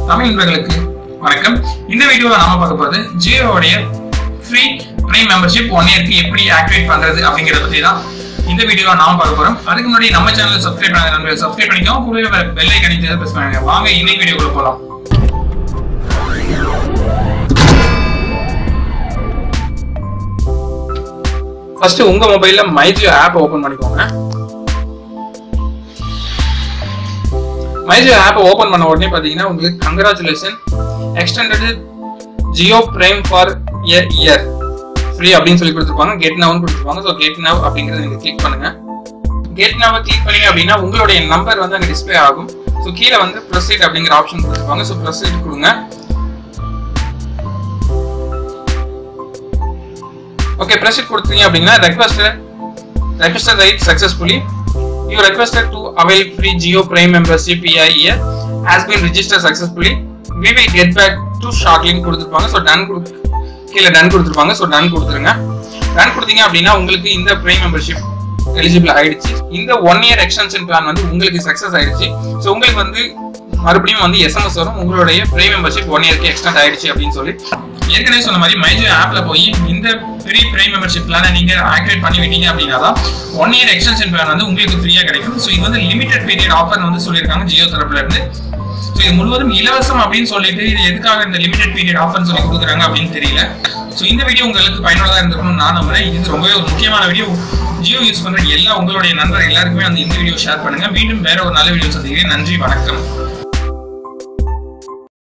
தமிழ் நண்பர்களுக்கு வணக்கம் இந்த வீடியோவில் நாம பார்க்க போறது ஜியோவுடைய ஃப்ரீ பிரைம் மெம்பர்ஷிப் ஒன் இயர்க்கு எப்படி ஆக்டிவேட் பண்றது அப்படிங்கறத பத்தி தான் இந்த வீடியோவை நாம பார்க்க போறோம் அதுக்கு முன்னாடி நம்ம சேனல் சப்ஸ்கிரைப் பண்ணாத நண்பர்கள் சப்ஸ்கிரைப் பண்ணிக்கோங்க கூடவே பெல் ஐக்கனை பிரஸ் பண்ணுங்க வாங்க இன்னைக்கு வீடியோக்குள்ள போலாம் ஃபர்ஸ்ட் உங்க மொபைல்ல மைஜியோ ஆப் ஓபன் பண்ணிக்கோங்க மைஜியோ ஆப் ஓபன் பண்ண உடனே பாத்தீங்கன்னா உங்களுக்கு congratulation extended Jio prime for year year free அப்படின்னு சொல்லி கொடுத்துருப்பாங்க கெட் நவ்னு கொடுத்துருப்பாங்க ஸோ கெட் நவ் அப்படிங்கறத நீங்க கிளிக் பண்ணுங்க கெட் நவ் கிளிக் பண்ணீங்க அப்படின்னா உங்களுடைய நம்பர் வந்து அங்க டிஸ்ப்ளே ஆகும் ஸோ கீழே வந்து ப்ரொசீட் அப்படிங்கிற ஆப்ஷன் கொடுத்துருப்பாங்க ஸோ ப்ரொசீட் கொடுங்க ஓகே ப்ரெஷர் கொடுத்தீங்க அப்படின்னா request requested right successfully you requested to avail free Jio prime membership year has been register successfully we will get back to ஷார்ட்லின்னு கொடுத்துருப்பாங்க ஸோ டன் கொடு கீழே டன் கொடுத்துருப்பாங்க ஸோ டன் கொடுத்துருங்க டன் கொடுத்தீங்க அப்படின்னா உங்களுக்கு இந்த பிரைம் மெம்பர்ஷிப் எலிஜிபிள் ஆயிடுச்சு இந்த ஒன் இயர் எக்ஸ்டென்ஷன் பிளான் வந்து உங்களுக்கு சக்சஸ் ஆயிடுச்சு ஸோ உங்களுக்கு வந்து மறுபடியும் வந்து எஸ்எம்எஸ் வரும் உங்களுடைய ப்ரீ மெம்பர்ஷிப் ஒன் இயர்க்கு எக்ஸ்டெண்ட் ஆயிடுச்சு அப்படின்னு சொல்லி ஏற்கனவே சொன்ன மாதிரி மைஜோ ஆப்ல போய் இந்த ஃப்ரீ ப்ரீ மெம்பர்ஷிப் பிளானை நீங்க ஆக்டிவேட் பண்ணி விட்டீங்க அப்படின்னா தான் ஒன் இயர் எக்ஸ்டென்ஷன் பிளான் வந்து உங்களுக்கு ஃப்ரீயா கிடைக்கும் ஸோ இது வந்து லிமிடெட் பீரியட் ஆஃபர் வந்து சொல்லியிருக்காங்க ஜியோ தரப்புல இருந்து ஸோ இது முழுவதும் இலவசம் அப்படின்னு சொல்லிட்டு இது எதுக்காக இந்த லிமிடெட் பீரியட் ஆஃபர்னு சொல்லி கொடுக்குறாங்க அப்படின்னு தெரியல ஸோ இந்த வீடியோ உங்களுக்கு பயனுள்ளதாக இருந்திருக்கணும் நான் நம்புறேன் இது ரொம்பவே ஒரு முக்கியமான வீடியோ ஜியோ யூஸ் பண்ற எல்லா உங்களுடைய நண்பர் எல்லாருக்குமே அந்த இந்த வீடியோ ஷேர் பண்ணுங்க மீண்டும் வேற ஒரு நல்ல வீடியோ சந்திக்கிறேன் நன்றி வணக்கம்